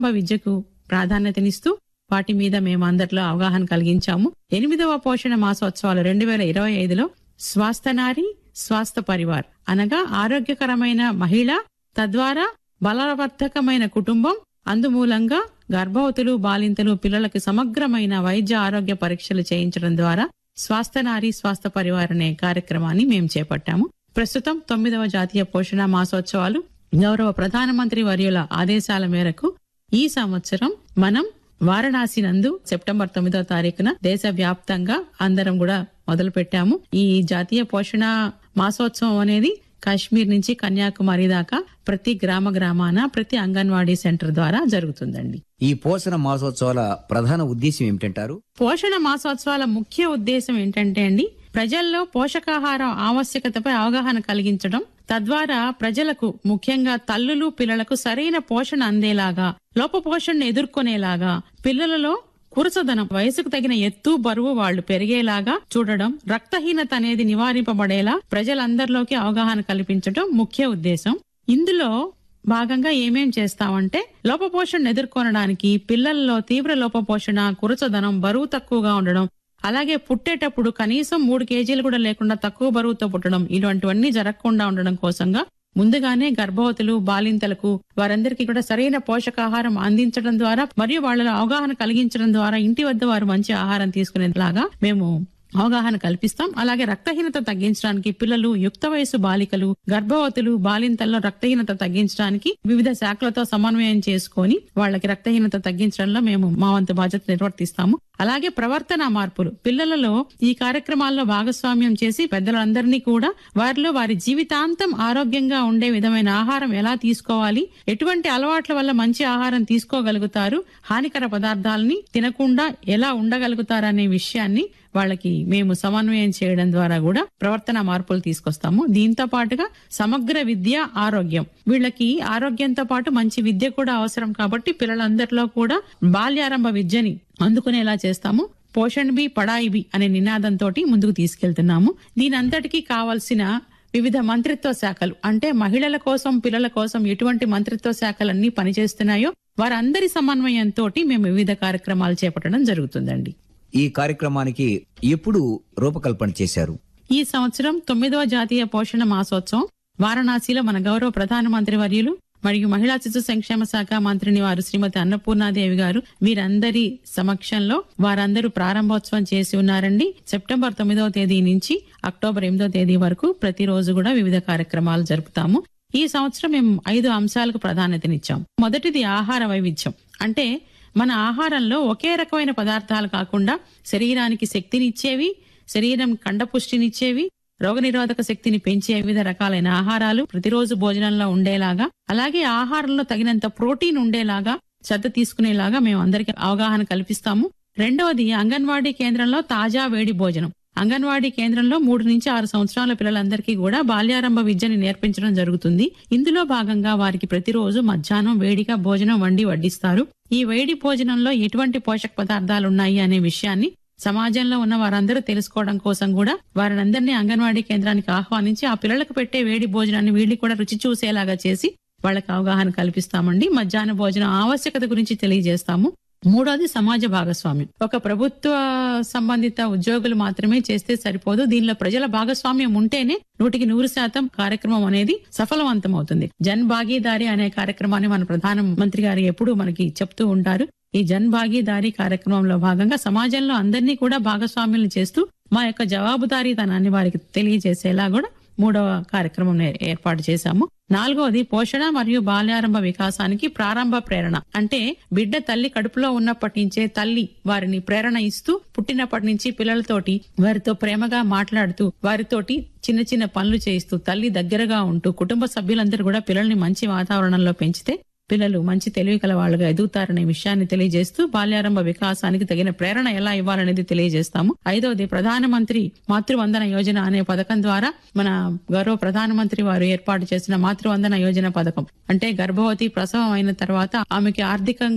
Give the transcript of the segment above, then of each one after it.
విద్యకు ప్రాధాన్యతనిస్తూ వాటి మీద మేము అందరిలో అవగాహన కలిగించాము ఎనిమిదవ పోషణ మాసోత్సవాలు రెండు వేల ఇరవై ఐదులో స్వాస్థనారి స్వాస్థ పరివార్ అనగా ఆరోగ్యకరమైన మహిళ తద్వారా బలవర్ధకమైన కుటుంబం అందుమూలంగా గర్భవతులు బాలింతలు పిల్లలకు సమగ్రమైన వైద్య ఆరోగ్య పరీక్షలు చేయించడం ద్వారా స్వాస్థనారి స్వాస్థ పరివార్ అనే కార్యక్రమాన్ని మేము చేపట్టాము ప్రస్తుతం తొమ్మిదవ జాతీయ పోషణ మాసోత్సవాలు గౌరవ ప్రధానమంత్రి వర్యుల ఆదేశాల మేరకు ఈ సంవత్సరం మనం వారణాసి నందు సెప్టెంబర్ తొమ్మిదో తారీఖున దేశ వ్యాప్తంగా అందరం కూడా మొదలు పెట్టాము ఈ జాతీయ పోషణ మాసోత్సవం అనేది కాశ్మీర్ నుంచి కన్యాకుమారి దాకా ప్రతి గ్రామ గ్రామాన ప్రతి అంగన్వాడీ సెంటర్ ద్వారా జరుగుతుందండి ఈ పోషణ మాసోత్సవాల ప్రధాన ఉద్దేశం ఏమిటంటారు పోషణ మాసోత్సవాల ముఖ్య ఉద్దేశం ఏంటంటే అండి ప్రజల్లో పోషకాహారం ఆవశ్యకతపై అవగాహన కలిగించడం తద్వారా ప్రజలకు ముఖ్యంగా తల్లులు పిల్లలకు సరైన పోషణ అందేలాగా లోపపోషణను ఎదుర్కొనేలాగా పిల్లలలో కురసదనం వయసుకు తగిన ఎత్తు బరువు వాళ్ళు పెరిగేలాగా చూడడం రక్తహీనత అనేది నివారింపబడేలా ప్రజలందరిలోకి అవగాహన కల్పించడం ముఖ్య ఉద్దేశం ఇందులో భాగంగా ఏమేం చేస్తామంటే లోపపోషణ ఎదుర్కొనడానికి పిల్లల్లో తీవ్ర లోపపోషణ కురచదనం బరువు తక్కువగా ఉండడం అలాగే పుట్టేటప్పుడు కనీసం మూడు కేజీలు కూడా లేకుండా తక్కువ బరువుతో పుట్టడం ఇటువంటివన్నీ జరగకుండా ఉండడం కోసంగా ముందుగానే గర్భవతులు బాలింతలకు వారందరికీ కూడా సరైన పోషకాహారం అందించడం ద్వారా మరియు వాళ్ళలో అవగాహన కలిగించడం ద్వారా ఇంటి వద్ద వారు మంచి ఆహారం తీసుకునేలాగా మేము అవగాహన కల్పిస్తాం అలాగే రక్తహీనత తగ్గించడానికి పిల్లలు యుక్త వయసు బాలికలు గర్భవతులు బాలింతల్లో రక్తహీనత తగ్గించడానికి వివిధ శాఖలతో సమన్వయం చేసుకొని వాళ్ళకి రక్తహీనత తగ్గించడంలో మేము మా వంతు బాధ్యత నిర్వర్తిస్తాము అలాగే ప్రవర్తన మార్పులు పిల్లలలో ఈ కార్యక్రమాల్లో భాగస్వామ్యం చేసి పెద్దలందరినీ కూడా వారిలో వారి జీవితాంతం ఆరోగ్యంగా ఉండే విధమైన ఆహారం ఎలా తీసుకోవాలి ఎటువంటి అలవాట్ల వల్ల మంచి ఆహారం తీసుకోగలుగుతారు హానికర పదార్థాలని తినకుండా ఎలా ఉండగలుగుతారనే విషయాన్ని వాళ్ళకి మేము సమన్వయం చేయడం ద్వారా కూడా ప్రవర్తన మార్పులు తీసుకొస్తాము దీంతో పాటుగా సమగ్ర విద్య ఆరోగ్యం వీళ్ళకి ఆరోగ్యంతో పాటు మంచి విద్య కూడా అవసరం కాబట్టి పిల్లలందరిలో కూడా బాల్యారంభ విద్యని అందుకునేలా చేస్తాము పోషణ్ బి పడాయి బి అనే నినాదంతో ముందుకు తీసుకెళ్తున్నాము దీని అంతటికీ కావాల్సిన వివిధ మంత్రిత్వ శాఖలు అంటే మహిళల కోసం పిల్లల కోసం ఎటువంటి మంత్రిత్వ శాఖలన్నీ పనిచేస్తున్నాయో వారందరి సమన్వయంతో మేము వివిధ కార్యక్రమాలు చేపట్టడం జరుగుతుందండి ఈ కార్యక్రమానికి ఎప్పుడు రూపకల్పన చేశారు ఈ సంవత్సరం తొమ్మిదవ జాతీయ పోషణ మాసోత్సవం వారణాసిలో మన గౌరవ ప్రధానమంత్రి వర్యులు మరియు మహిళా శిశు సంక్షేమ శాఖ మంత్రిని వారు శ్రీమతి అన్నపూర్ణాదేవి గారు వీరందరి సమక్షంలో వారందరూ ప్రారంభోత్సవం చేసి ఉన్నారండి సెప్టెంబర్ తొమ్మిదవ తేదీ నుంచి అక్టోబర్ ఎనిమిదవ తేదీ వరకు ప్రతిరోజు కూడా వివిధ కార్యక్రమాలు జరుపుతాము ఈ సంవత్సరం మేము ఐదు అంశాలకు ప్రాధాన్యతనిచ్చాం మొదటిది ఆహార వైవిధ్యం అంటే మన ఆహారంలో ఒకే రకమైన పదార్థాలు కాకుండా శరీరానికి శక్తినిచ్చేవి శరీరం కండపుష్టినిచ్చేవి రోగనిరోధక శక్తిని పెంచే వివిధ రకాలైన ఆహారాలు ప్రతిరోజు భోజనంలో ఉండేలాగా అలాగే ఆహారంలో తగినంత ప్రోటీన్ ఉండేలాగా శ్రద్ధ తీసుకునేలాగా మేము అందరికీ అవగాహన కల్పిస్తాము రెండవది అంగన్వాడీ కేంద్రంలో తాజా వేడి భోజనం అంగన్వాడీ కేంద్రంలో మూడు నుంచి ఆరు సంవత్సరాల పిల్లలందరికీ కూడా బాల్యారంభ విద్యని నేర్పించడం జరుగుతుంది ఇందులో భాగంగా వారికి ప్రతిరోజు మధ్యాహ్నం వేడిగా భోజనం వండి వడ్డిస్తారు ఈ వేడి భోజనంలో ఎటువంటి పోషక పదార్థాలు ఉన్నాయి అనే విషయాన్ని సమాజంలో ఉన్న వారందరూ తెలుసుకోవడం కోసం కూడా వారినందరినీ అంగన్వాడీ కేంద్రానికి ఆహ్వానించి ఆ పిల్లలకు పెట్టే వేడి భోజనాన్ని వీళ్ళు కూడా రుచి చూసేలాగా చేసి వాళ్ళకి అవగాహన కల్పిస్తామండి మధ్యాహ్న భోజనం ఆవశ్యకత గురించి తెలియజేస్తాము మూడోది సమాజ భాగస్వామ్యం ఒక ప్రభుత్వ సంబంధిత ఉద్యోగులు మాత్రమే చేస్తే సరిపోదు దీనిలో ప్రజల భాగస్వామ్యం ఉంటేనే నూటికి నూరు శాతం కార్యక్రమం అనేది సఫలవంతం అవుతుంది జన్ భాగీదారి అనే కార్యక్రమాన్ని మన ప్రధాన మంత్రి గారు ఎప్పుడూ మనకి చెప్తూ ఉంటారు ఈ జన్ భాగీదారీ కార్యక్రమంలో భాగంగా సమాజంలో అందరినీ కూడా భాగస్వామ్యం చేస్తూ మా యొక్క జవాబుదారీతనాన్ని వారికి తెలియజేసేలా కూడా మూడవ కార్యక్రమం నే- ఏర్పాటు చేశాము నాలుగవది పోషణ మరియు బాల్యారంభ వికాసానికి ప్రారంభ ప్రేరణ అంటే బిడ్డ తల్లి కడుపులో ఉన్నప్పటి నుంచే తల్లి వారిని ప్రేరణ ఇస్తూ పుట్టినప్పటి నుంచి పిల్లలతోటి వారితో ప్రేమగా మాట్లాడుతూ వారితోటి చిన్న చిన్న పనులు చేయిస్తూ తల్లి దగ్గరగా ఉంటూ కుటుంబ సభ్యులందరూ కూడా పిల్లల్ని మంచి వాతావరణంలో పెంచితే పిల్లలు మంచి తెలివి కల వాళ్ళుగా ఎదుగుతారనే విషయాన్ని తెలియజేస్తూ బాల్యారంభ వికాసానికి తగిన ప్రేరణ ఎలా ఇవ్వాలనేది తెలియజేస్తాము ఐదవది ప్రధానమంత్రి మాతృవందన యోజన అనే పథకం ద్వారా మన గౌరవ ప్రధానమంత్రి వారు ఏర్పాటు చేసిన మాతృవందన యోజన పథకం అంటే గర్భవతి ప్రసవం అయిన తర్వాత ఆమెకి ఆర్థికంగా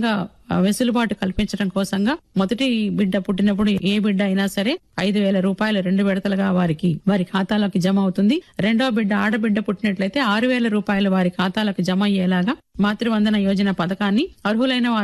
ఆ, వెసులుబాటు కల్పించడం కోసంగా మొదటి బిడ్డ పుట్టినప్పుడు ఏ బిడ్డ అయినా సరే ఐదు వేల రూపాయలు రెండు విడతలుగా వారికి వారి ఖాతాలోకి జమ అవుతుంది రెండో బిడ్డ ఆడబిడ్డ పుట్టినట్లయితే ఆరు వేల రూపాయలు వారి ఖాతాలకు జమ అయ్యేలాగా మాతృవందన యోజన పథకాన్ని అర్హులైన